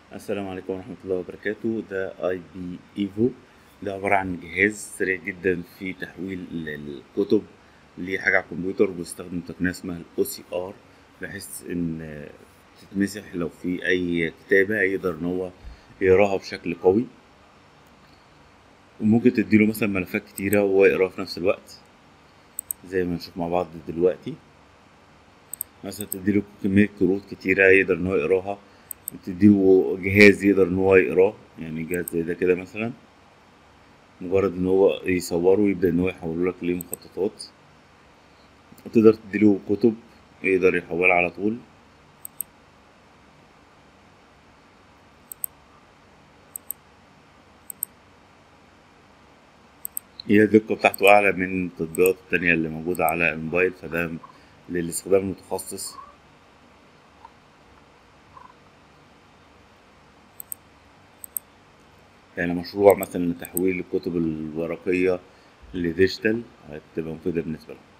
السلام عليكم ورحمة الله وبركاته ده اي بي ايفو ده عبارة عن جهاز سريع جدا في تحويل الكتب لحاجة على الكمبيوتر بيستخدم تقنية اسمها الاو سي ار بحيث ان تتمسح لو في اي كتابة يقدر ان هو يقراها بشكل قوي وممكن تديله مثلا ملفات كتيرة وهو يقراها في نفس الوقت زي ما نشوف مع بعض دلوقتي مثلا تديله كمية كروت كتيرة يقدر ان هو يقراها تديله جهاز يقدر ان هو يقراه يعني جهاز زي ده كده مثلا مجرد ان هو يصوره ويبدأ ان هو يحوله لك لمخططات وتقدر تديله كتب يقدر يحولها على طول هي الدقة بتاعته أعلى من التطبيقات التانية اللي موجودة على الموبايل فده للاستخدام المتخصص يعني مشروع مثلا لتحويل الكتب الورقية لديجيتال هتبقى مفيدة بالنسبة لهم